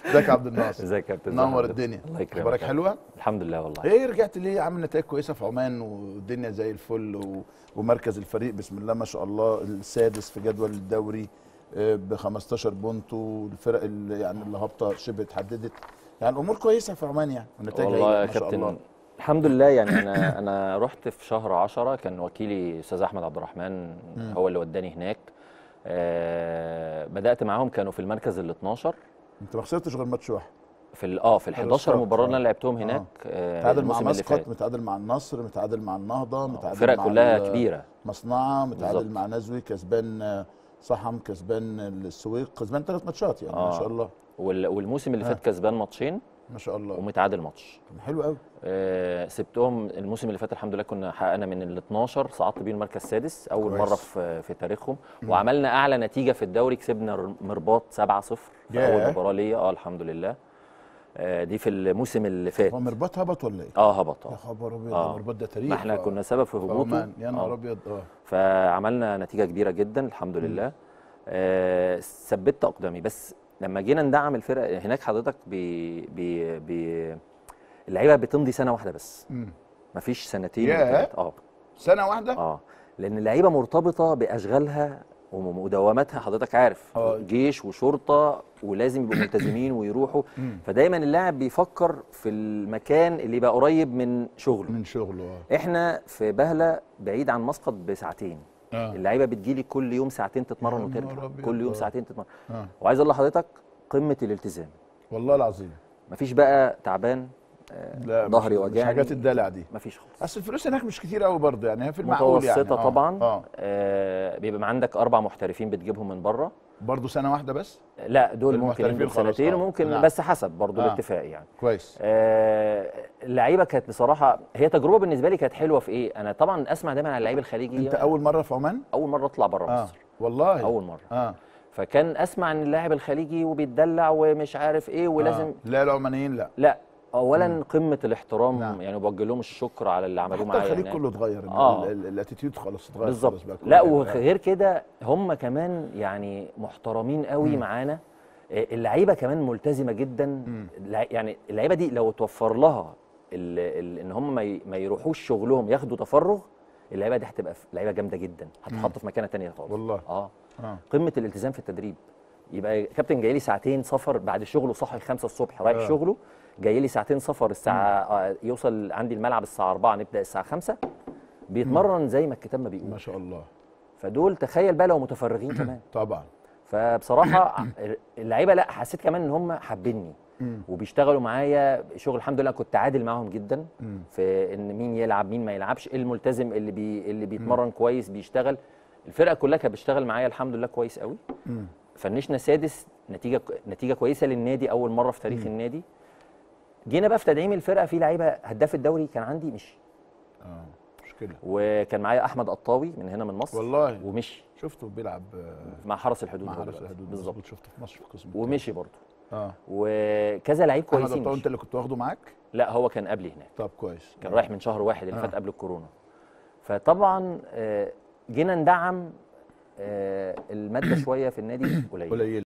ازيك يا عبد الناصر ازيك يا كابتن نور حضرتك؟ الدنيا الله يكرمك اخبارك يا حلوه الحمد لله والله ايه رجعت ليه عامل نتائج كويسه في عمان والدنيا زي الفل و... ومركز الفريق بسم الله ما شاء الله السادس في جدول الدوري ب 15 بونت والفرق اللي يعني اللي هابطه شبه اتحددت يعني الامور كويسه في عمان يعني والنتائج والله هايلة يا ما شاء الله كابتن الحمد لله يعني انا انا رحت في شهر 10 كان وكيلي استاذ احمد عبد الرحمن هو اللي وداني هناك آه بدات معاهم كانوا في المركز ال 12 انت ما خسرتش غير ماتش واحد في ال اه في ال 11 الستارت، مباراه اللي آه. انا لعبتهم هناك آه متعادل مع الموسم اللي مسقط فات. متعادل مع النصر متعادل مع النهضه متعادل فرق مع كلها ال- كبيره مصنعه متعادل بالظبط. مع نزوي كسبان آه، صحم كسبان السويق كسبان ثلاث ماتشات يعني ما آه. شاء الله وال- والموسم اللي آه. فات كسبان ماتشين ما شاء الله ومتعادل ماتش حلو قوي آه، سبتهم الموسم اللي فات الحمد لله كنا حققنا من ال 12 صعدت بيه المركز السادس اول كويس. مره في في تاريخهم وعملنا اعلى نتيجه في الدوري كسبنا مرباط 7-0 في ياه. اول مباراه ليا اه الحمد لله آه، دي في الموسم اللي فات هو مرباط هبط ولا ايه؟ اه هبط يا اه خبر ابيض آه. ده مرباط ده تاريخ ما احنا آه. كنا سبب في في هبوطه عمان يا نهار آه. ابيض اه فعملنا نتيجه كبيره جدا الحمد لله آه ثبت اقدامي بس لما جينا ندعم الفرق هناك حضرتك بي بي بي اللعيبه بتمضي سنه واحده بس مم. مفيش سنتين ياه. وتلاتة. اه سنه واحده اه لان اللعيبه مرتبطه باشغالها ومداوماتها حضرتك عارف آه. جيش وشرطه ولازم يبقوا ملتزمين ويروحوا مم. فدايما اللاعب بيفكر في المكان اللي يبقى قريب من شغله من شغله اه احنا في بهله بعيد عن مسقط بساعتين اه اللعيبه بتجيلي كل يوم ساعتين تتمرن يا نهار وترجع أبيض. كل يوم آه. ساعتين تتمرن اه وعايز اقول لحضرتك قمه الالتزام والله العظيم مفيش بقى تعبان آه، لا مش- ظهري مش وجعني حاجات الدلع دي مفيش خالص اصل الفلوس هناك مش كتير قوي برضه يعني هي في المعقول يعني متوسطه آه. طبعا اه آه بيبقى عندك اربع محترفين بتجيبهم من بره برضه سنه واحده بس لا دول ممكن المحترفين يمضوا خلاص، سنتين آه. وممكن نعم. بس حسب برضه آه. الاتفاق يعني كويس آه اللعيبه كانت بصراحه هي تجربه بالنسبه لي كانت حلوه في ايه انا طبعا اسمع دايما عن اللعيب الخليجي انت اول مره في عمان اول مره اطلع بره اه مصر والله اول مره اه فكان اسمع عن اللاعب الخليجي وبيتدلع ومش عارف ايه ولازم آه. لا العمانيين لا لا اولا قمه الاحترام نعم. يعني بوجه لهم الشكر على اللي عملوه حتى معايا الخليج هناك. كله اتغير آه. ال- ال- الاتيتيود خلاص اتغير بالظبط خلاص بقى كله لا بقى- وغير كده هم كمان يعني محترمين قوي معانا آه، اللعيبه كمان ملتزمه جدا الع- يعني اللعيبه دي لو توفر لها ال ال ان هم ما ي- ما يروحوش شغلهم ياخدوا تفرغ اللعيبه دي هتبقى في- لعيبه جامده جدا هتتحط في مكانه تانية خالص والله. اه اه قمه الالتزام في التدريب يبقى كابتن جاي لي ساعتين سفر بعد شغله صحي 5 الصبح رايح آه. شغله جاي لي ساعتين سفر الساعه آه يوصل عندي الملعب الساعه 4 نبدا الساعه 5 بيتمرن زي ما الكتاب ما بيقول ما شاء الله فدول تخيل بقى لو متفرغين كمان طبعا فبصراحه اللعيبه لا حسيت كمان ان هم حابيني وبيشتغلوا معايا شغل الحمد لله كنت عادل معاهم جدا في ان مين يلعب مين ما يلعبش الملتزم اللي بي اللي بيتمرن كويس بيشتغل الفرقه كلها كانت بتشتغل معايا الحمد لله كويس قوي فنشنا سادس نتيجه نتيجه كويسه للنادي اول مره في تاريخ النادي جينا بقى في تدعيم الفرقه في لعيبه هداف الدوري كان عندي مشي اه مشكله وكان معايا احمد قطاوي من هنا من مصر والله ومشي شفته بيلعب آه، مع حرس الحدود مع هو حرس دلوقتي. الحدود بالظبط مظبوط شفته في مصر في القسم ومشي برضه اه وكذا لعيب احمد كويسين الطاوي مشي. انت اللي كنت واخده معاك لا هو كان قبلي هناك طب كويس كان رايح من شهر واحد اللي آه. فات قبل الكورونا فطبعا آه، جينا ندعم آه، الماده شويه في النادي قليل قليل